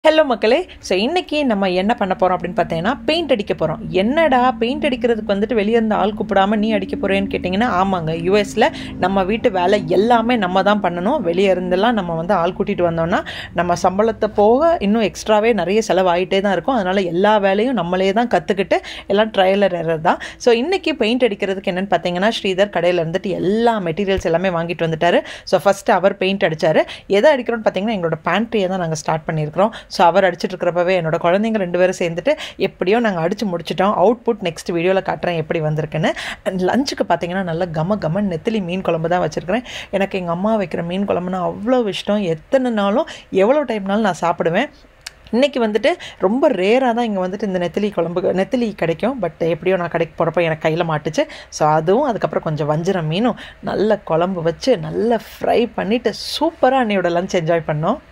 hello மக்களே so இன்றைக்கி நம்ம என்ன பண்ண போகிறோம் அப்படின்னு பார்த்தீங்கன்னா பெயிண்ட் அடிக்க போகிறோம் என்னடா பெயிண்ட் அடிக்கிறதுக்கு வந்துட்டு வெளியே இருந்து ஆள் கூப்பிடாம நீ அடிக்க போகிறேன்னு கேட்டிங்கன்னா ஆமாங்க யூஎஸில் நம்ம வீட்டு வேலை எல்லாமே நம்ம தான் பண்ணணும் வெளியே இருந்தெல்லாம் நம்ம வந்து ஆள் கூட்டிகிட்டு வந்தோம்னா நம்ம சம்பளத்தை போக இன்னும் எக்ஸ்ட்ராவே நிறைய செலவாகிட்டே தான் இருக்கும் அதனால் எல்லா வேலையும் நம்மளே தான் கற்றுக்கிட்டு எல்லாம் ட்ரையலர் எரர் தான் ஸோ இன்றைக்கி பெயிண்ட் அடிக்கிறதுக்கு என்னென்னு பார்த்தீங்கன்னா ஸ்ரீதர் கடையில் இருந்துட்டு எல்லா மெட்டீரியல்ஸ் எல்லாமே வாங்கிட்டு வந்துட்டாரு ஸோ ஃபஸ்ட்டு அவர் பெயிண்ட் அடித்தார் எதை அடிக்கிறோன்னு பார்த்தீங்கன்னா எங்களோட பேண்ட்ரியை தான் நாங்கள் ஸ்டார்ட் பண்ணியிருக்கிறோம் ஸோ அவர் அடிச்சிட்டு இருக்கிறப்பவே என்னோட குழந்தைங்க ரெண்டு பேரும் சேர்ந்துட்டு எப்படியோ நாங்கள் அடித்து முடிச்சிட்டோம் அவுட்புட் நெக்ஸ்ட் வீடியோவில் காட்டுறேன் எப்படி வந்திருக்குன்னு அண்ட் லஞ்சுக்கு பார்த்தீங்கன்னா நல்ல கம கம நெத்திலி மீன் குழம்பு தான் வச்சுருக்கிறேன் எனக்கு எங்கள் அம்மா வைக்கிற மீன் குழம்புனா அவ்வளோ இஷ்டம் எத்தனை நாளும் எவ்வளோ டைம்னாலும் நான் சாப்பிடுவேன் இன்றைக்கி வந்துட்டு ரொம்ப ரேராக தான் இங்கே வந்துட்டு இந்த நெத்திலி குழம்பு நெத்திலி கிடைக்கும் பட் எப்படியோ நான் கடைக்கு போகிறப்ப எனக்கு கையில் மாட்டுச்சு ஸோ அதுவும் அதுக்கப்புறம் கொஞ்சம் வஞ்சிரம் மீனும் நல்ல குழம்பு வச்சு நல்லா ஃப்ரை பண்ணிவிட்டு சூப்பராக அன்னையோட லஞ்ச் என்ஜாய் பண்ணோம்